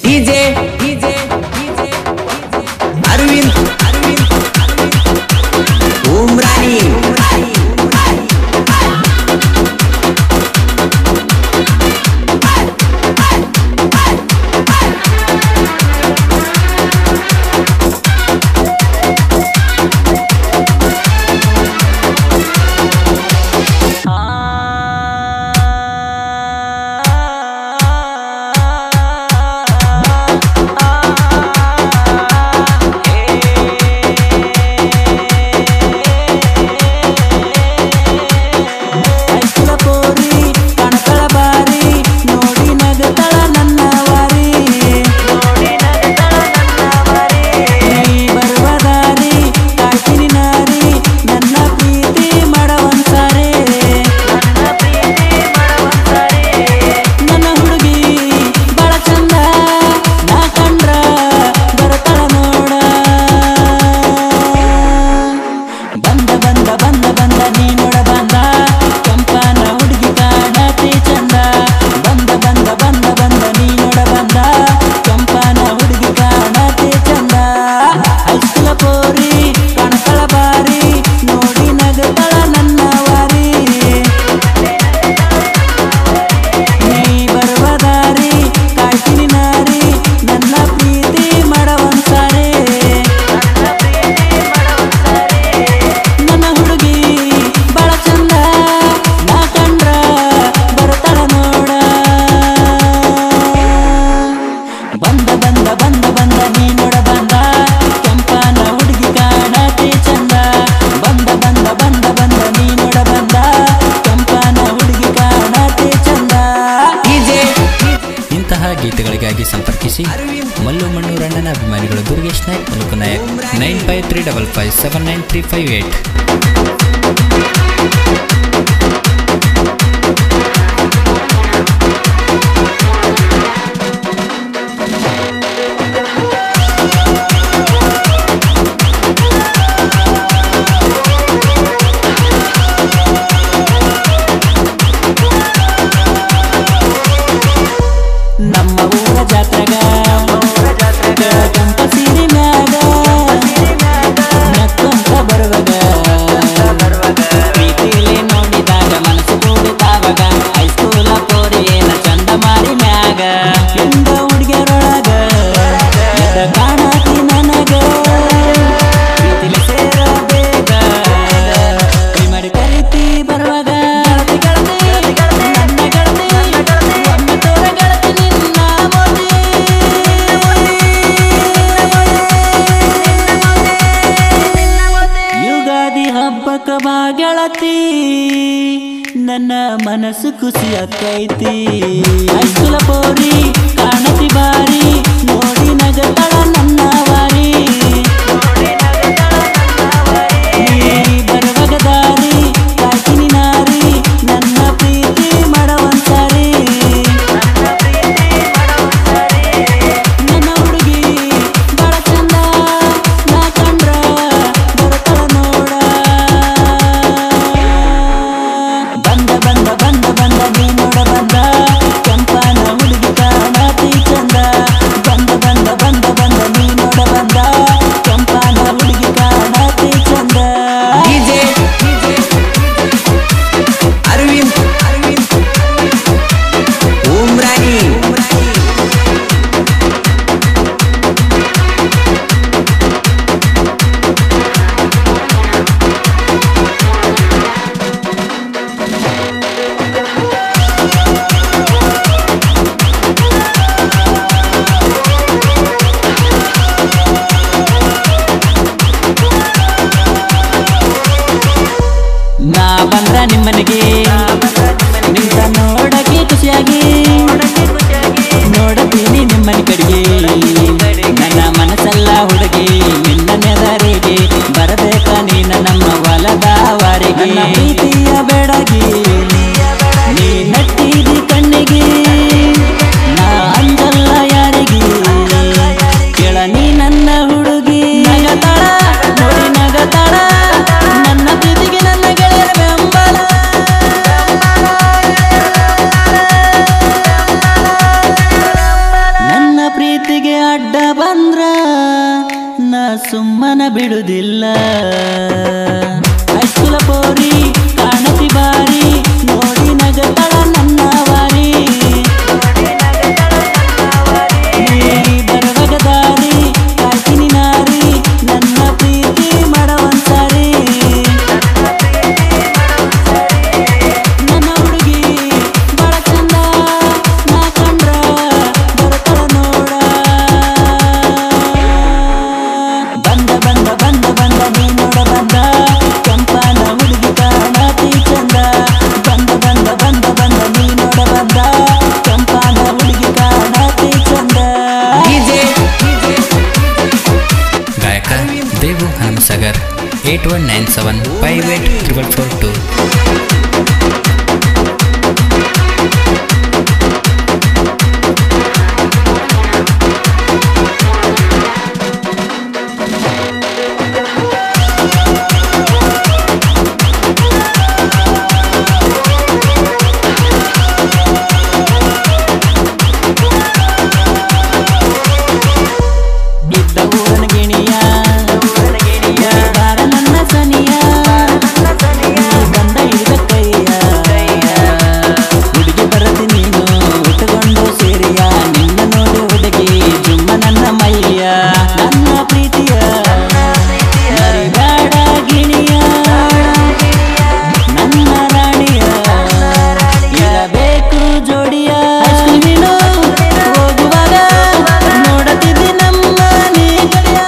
DJ DJ Arvind Arvind Umrani ಐಸ್ಕೂಲ ಪೋರಿ ಕಣಕಳ ಬಾರಿ ನೋಡಿ ನಗತಳ ನನ್ನ ವಾರಿ ನೀ ಬರುವ ದಾರಿ ಕಾಯ್ತೀನಿ ನಾರಿ ನನ್ನ ಪ್ರೀತಿ ಮಾಡವಂತಾರೆ ನನ್ನ ಹುಡುಗಿ ಬಹಳ ಚಂದ ನಾ ಕಂಡ್ರ ಬರತಳ ನೋಡ ಬಂದ ಬಂದ ಬಂದ ಬಂದ ನೀ ನೋಡ ಬಂದ ಕೆಂಪನ ಹುಡುಗಿ ಕಾಣತಿ ಚಂದ ಬಂದ ಬಂದ ಬಂದ ಬಂದ ನೀ ನೋಡ ಬಂದ ಕೆಂಪನ ಹುಡುಗಿ ಕಾಣತಿ ಚಂದ ಹೈಸ್ಕೂಲ ಪೋರಿ ಕಣಕಳ ಬಾರಿ ನೋಡಿ ನಗತಳ ನನ್ನ ವಾರಿ ನೀ ಬರುವ ದಾರಿ ಕಾಯ್ತೀನಿ ನಾರಿ ನನ್ನ ಪ್ರೀತಿ ಮಾಡವಂತಾರೆ ನನ್ನ ಹುಡುಗಿ ಬಹಳ ಚಂದ ನಾ ಕಂಡ್ರ ಬರ್ತಾಳ ನೋಡ ಬಂದ ಬಂದ ಬಂದ ಬಂದ ನೀ ನೋಡ ಬಂದ ಕೆಂಪನ ಹುಡುಗಿ ಕಾಣತಿ ಚಂದ ಬಂದ ಬಂದ ಬಂದ ಬಂದ ನೀ ನೋಡ ಬಂದ ಕೆಂಪನ ಹುಡುಗಿ ಕಾಣತಿ ಚಂದ ಡಿಜೆ ಇಂತಹ ಗೀತೆಗಳಿಗಾಗಿ ಸಂಪರ್ಕಿಸಿ ಮಲ್ಲು ಮಣ್ಣೂರಣ್ಣನ ಅಭಿಮಾನಿಗಳು Durgesh Nayak Malku Nayak nine five three double five seven nine three five eight ನಮ್ಮ ಊರ ಜಾತ್ರೆಗ ಕೆಂಪ ಸೀರೆ ಮ್ಯಾಗ ನಕ್ಕೊಂತ ಬರುವಾಗ ಪ್ರೀತಿಲಿ ನೋಡಿದಾಗ ಮನಸ್ಸು ಕೂಡಿತಾವಾಗ ಹೈಸ್ಕೂಲ ಪೋರಿ ಏನ ಚಂದ ಮಾರಿ ಮ್ಯಾಗ ಎಂದ ಹುಡುಗಿಯರೊಳಗ ಎದ್ದ ಕಾಣತಿ ನನಗ ಪ್ರೀತಿಲಿ ಸೇರ ಬೇಗ ಕೈ ಮಾಡಿ ಕರಿತಿ ಬರುವಾಗ ಗೆಳತಿ ಗೆಳತಿ ನನ್ನ ಗೆಳತಿ ಒಮ್ಮೆ ತೋರ ಗೆಳತಿ ನಿನ್ನ ಮೋದಿ ಯುಗಾದಿ ಹಬ್ಬಕ್ಕ ಬಾ ಗೆಳತಿ ನನ್ನ ಮನಸ್ಸು ಖುಷಿ ಆಕೈತಿ ಹೈಸ್ಕೂಲ ಪೋರಿ ಕಾಣತಿ ಬಾರಿ ನೋಡಿ ನಗತಳ ನನ್ನ ವಾರಿ ನೀ ಬರುವಾಗ ದಾರಿ ಕಾಯ್ತೀನಿ ನಾರಿ ನನ್ನ ಪ್ರೀತಿ ಮಾಡವಂತಾರಿ ನನ್ನ ಹುಡುಗಿ ಬಹಳ ಚಂದ ನಾ ಕಂಡ್ರ ಬರತಳ ನೋಡ ಬಂದ ಬಂದ ಬಂದ ಬಂದ ನೀ ನೋಡ ಬಂದ ಕೆಂಪನ ಹುಡುಗಿ ಕಾಣತಿ ಚಂದ ಬಂದ ಬಂದ ಬಂದ ಬಂದ ನೀ ನೋಡ ಬಂದ ಕೆಂಪನ ಹುಡುಗಿ ಕಾಣತಿ ಚಂದ ಡಿಜೆ ಅರವಿಂದ್ ಅರವಿಂದ್ ಉಮ್ರಾನಿ ನಾ ಬಂದ್ರ ನಿಮ್ಮನಿಗೆ ನಿಂತ ನೋಡಕ್ಕೆ ಖುಷಿಯಾಗಿ ನೋಡತೀನಿ ನಿಮ್ಮನಿ ಕಡೆಗೆ ನನ್ನ ಮನಸ್ಸೆಲ್ಲ ಹುಡುಗಿ ನಿನ್ನ ನೆದರಿಗೆ ಬರಬೇಕ ನೀನ ನಮ್ಮ ಹೊಲದ ವಾರಿಗೆ ಪ್ರೀತಿಯ ಬೆಡಗಿ ನೀ ನಟ್ಟಿದಿ ಕಣ್ಣಿಗೆ ನಾ ಅಂಜಲ್ಲ ಯಾರಿಗೆ ಕೇಳ ನೀ ನನ್ನ ಹುಡುಗಿ ನಗತಾಳ ನೋಡಿ ನಗತಾಳ ನನ್ನ ಪ್ರೀತಿಗೆ ನನ್ನ ಗೆಳೆಯರ ಬೆಂಬಲ ನನ್ನ ಪ್ರೀತಿ ಅಡ್ಡ ಬಂದ್ರ ನಾ ಸುಮ್ಮನ ಬಿಡುದಿಲ್ಲ ಹೈಸ್ಕೂಲ ಪೋರಿ ಕಾಣತಿ ಬಾರಿ ನೋಡಿ ನಗತಳ ನನ್ನ ವಾರಿ ನೀ ಬರುವಾಗ ದಾರಿ ಕಾಯ್ತೀನಿ ನಾರಿ ನನ್ನ ಪ್ರೀತಿ ಮಾಡವಂತಾರಿ ನನ್ನ ಹುಡುಗಿ ಬಹಳ ಚಂದ ನಾ ಕಂಡ್ರ ಬರತಳ ನೋಡ ಬಂದ ಬಂದ ಬಂದ ಬಂದ ನೀ ನೋಡ ಬಂದ ಕೆಂಪನ ಹುಡುಗಿ ಕಾಣತಿ ಚಂದ ಬಂದ ಬಂದ ಬಂದ ಬಂದ ನೀ ನೋಡ ಬಂದ ಕೆಂಪನ ಹುಡುಗಿ ಕಾಣತಿ ಚಂದ ಡಿಜೆ ಗಾಯಕ Devu Hanumasagar eight one nine seven five eight triple four two ಇದ್ದ ಊರನ ಗಿಣಿಯ ಬಾರ ನನ್ನ ಸನಿಯ ನೀ ಬಂದ ಹಿಡಿದ ಕೈಯ ಹುಡುಗಿ ಬರದಿ ನೀನು ಉಟ್ಟುಕೊಂಡು ಸೇರಿಯ ನಿನ್ನ ನೋಡಿ ಹುಡುಗಿ ಜುಮ್ಮ ನನ್ನ ಮೈಯ ನನ್ನ ಪ್ರೀತಿಯ ಮರಿಬೇಡ ಗಿಣಿಯ ನನ್ನ ರಾಣಿಯ ಇರಬೇಕು ಜೋಡಿಯ ನೀನು ಹೋಗುವಾಗ ನೋಡತಿದ್ದಿ ನಮ್ಮ ನೀ ಕಡೆಯ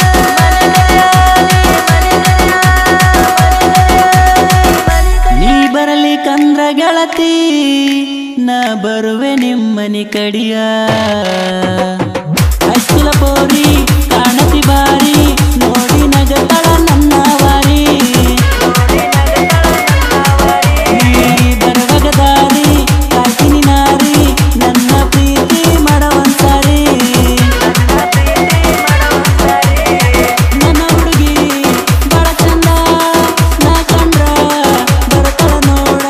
ನೀ ಬರಲಿ ಕಂದ್ರ ಗೆಳತಿ ನಾ ಬರುವೆ ನಿಮ್ಮನಿ ಕಡಿಯ ಹೈಸ್ಕೂಲ ಪೋರಿ ಕಾಣತಿ ಬಾರಿ ನೋಡಿ ನಗತಳ ನನ್ನ ವಾರಿ ನೀ ಬರುವಾಗ ದಾರಿ ಕಾಯ್ತೀನಿ ನಾರಿ ನನ್ನ ಪ್ರೀತಿ ಮಾಡವಂತಾರಿ ನನ್ನ ಹುಡುಗಿ ಬಹಳ ಚಂದ ನಾ ಕಂಡ್ರ ಬರತಳ ನೋಡ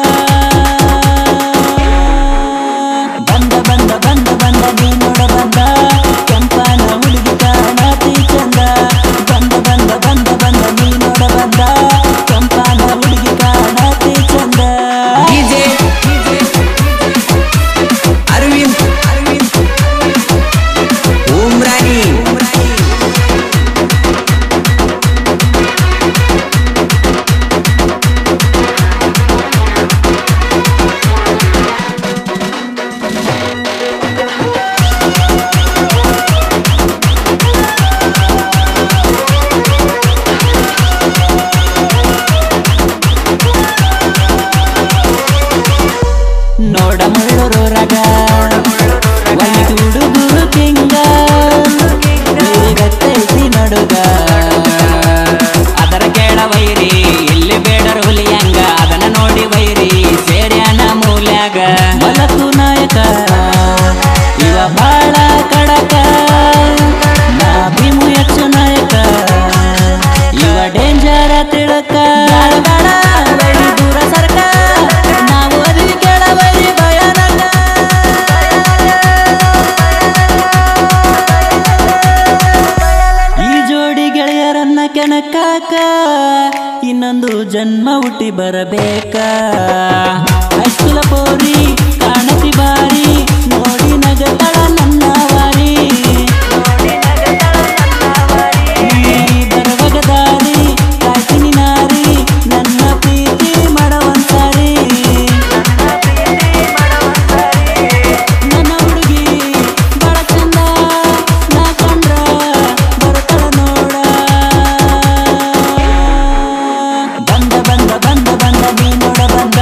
ಬಂದ ಬಂದ ಬಂದ ಬಂದ ನೀ ನೋಡ ಬಂದ ಕೆಂಪನ ಹುಡುಗಿ ಕಾಣತಿ ಚಂದ ಬಂದ ಬಂದ ಬಂದ ಬಂದ ನೀ ನೋಡ ಬಂದ ಕೆಂಪನ ಹುಡುಗಿ ಕಾಣತಿ ಚಂದ ಡಿಜೆ ಅರವಿಂದ್ ಉಮ್ರಾನಿ ನೋಡ ಮುಳ್ಳೂರು ರಗ ಒಳ್ಳೆ ಹುಡುಗರು ಕಿಂಗ ಗತ್ತೈತಿ ನಡುಗ ಅದರ ಕೇಳ ವೈರಿ ಇಲ್ಲಿ ಬೇಡರ ಹುಲಿಯಂಗ ಅದನ್ನ ನೋಡಿ ವೈರಿ ಸೇರ್ಯಾನ ಮೂಲ್ಯಾಗ ಮಲಕು ನಾಯಕ ಇವ ಬಾಳ ಕಡಕ ನಾ ಭೀಮು ಹೆಚ್ಚು ನಾಯಕ ಇವ ಡೇಂಜರ ತಿಳಕ ಬೇಡ ವೈರಿ ದೂರ ಸರ್ಕ ನಾವು ಅದಿವಿ ಕೆಳ ವೈರಿ ಭಯಾನಕ ಈ ಜೋಡಿ ಗೆಳೆಯರನ್ನ ಕೆಣಕಾಕ ಇನ್ನೊಂದು ಜನ್ಮ ಹುಟ್ಟಿ ಬರಬೇಕ ಹೈಸ್ಕೂಲ ಪೋರಿ ಕಾಣತಿ ಬಾರಿ ನೋಡಿ ನಗತಳ ನನ್ನ ವಾರಿ ನೀ ಬರುವಾಗ ದಾರಿ ಕಾಯ್ತೀನಿ ನಾರಿ ನನ್ನ ಪ್ರೀತಿ ಮಾಡವಂತಾರಿ ನನ್ನ ಹುಡುಗಿ ಬಹಳ ಚಂದ ನಾ ಕಂಡ್ರ ಬರತಳ ನೋಡ ಬಂದ ಬಂದ ಬಂದ ಬಂದ ನೀ ನೋಡ ಬಂದ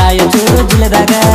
ರಾಯಚೂರು ಜಿಲ್ಲೆದಾಗ